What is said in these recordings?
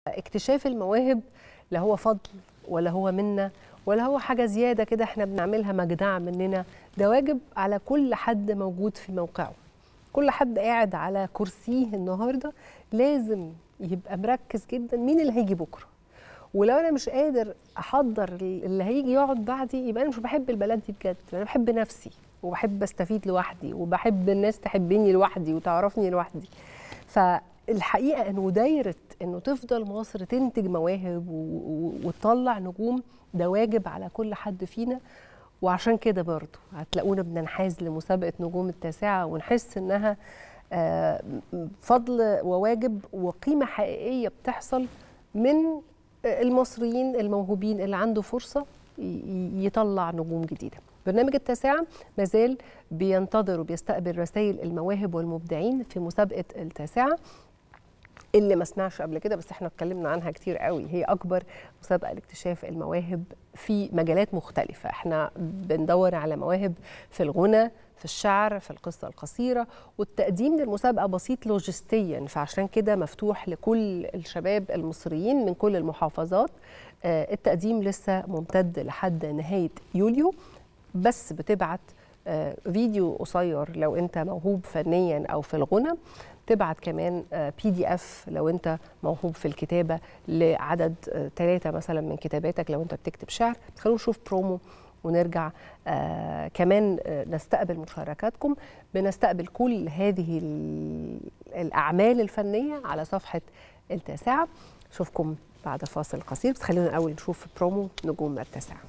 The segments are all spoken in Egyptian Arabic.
اكتشاف المواهب لا هو فضل ولا هو منا ولا هو حاجة زيادة كده احنا بنعملها مجدعة مننا ده واجب على كل حد موجود في موقعه كل حد قاعد على كرسيه النهاردة لازم يبقى مركز جدا مين اللي هيجي بكرة ولو انا مش قادر احضر اللي هيجي يقعد بعدي يبقى انا مش بحب البلد دي بجد انا بحب نفسي وبحب استفيد لوحدي وبحب الناس تحبني لوحدي وتعرفني لوحدي فالحقيقه انه دايره انه تفضل مصر تنتج مواهب و- و- وتطلع نجوم ده واجب على كل حد فينا وعشان كده برضه هتلاقونا بننحاز لمسابقه نجوم التاسعه ونحس انها آه، فضل وواجب وقيمه حقيقيه بتحصل من المصريين الموهوبين اللي عنده فرصه ي- يطلع نجوم جديده. برنامج التاسعه مازال بينتظر وبيستقبل رسائل المواهب والمبدعين في مسابقه التاسعه اللي ما سمعش قبل كده بس احنا اتكلمنا عنها كتير قوي هي اكبر مسابقه لاكتشاف المواهب في مجالات مختلفه احنا بندور على مواهب في الغنى في الشعر في القصه القصيره والتقديم للمسابقه بسيط لوجستيا فعشان كده مفتوح لكل الشباب المصريين من كل المحافظات آه، التقديم لسه ممتد لحد نهايه يوليو بس بتبعت آه، فيديو قصير لو انت موهوب فنيا او في الغنى تبعت كمان بي دي اف لو انت موهوب في الكتابه لعدد ثلاثه مثلا من كتاباتك لو انت بتكتب شعر خلونا نشوف برومو ونرجع آه كمان آه نستقبل مشاركاتكم بنستقبل كل هذه ال- الاعمال الفنيه على صفحه التاسعه اشوفكم بعد فاصل قصير بس خلينا الاول نشوف برومو نجوم التاسعه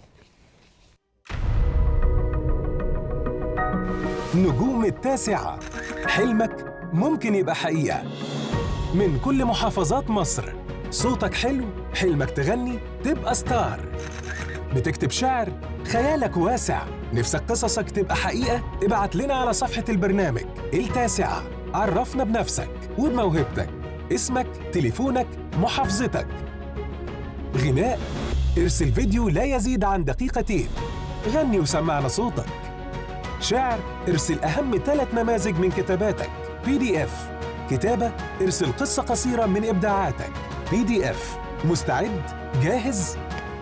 نجوم التاسعة حلمك ممكن يبقى حقيقة من كل محافظات مصر صوتك حلو حلمك تغني تبقى ستار بتكتب شعر خيالك واسع نفسك قصصك تبقى حقيقة ابعت لنا على صفحة البرنامج التاسعة عرفنا بنفسك وبموهبتك اسمك تليفونك محافظتك غناء ارسل فيديو لا يزيد عن دقيقتين غني وسمعنا صوتك شعر ارسل أهم ثلاث نماذج من كتاباتك بي دي اف كتابة ارسل قصة قصيرة من إبداعاتك بي دي اف مستعد؟ جاهز؟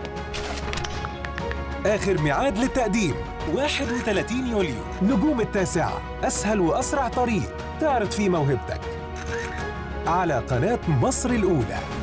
آخر ميعاد للتقديم 31 يوليو نجوم التاسعة أسهل وأسرع طريق تعرض فيه موهبتك على قناة مصر الأولى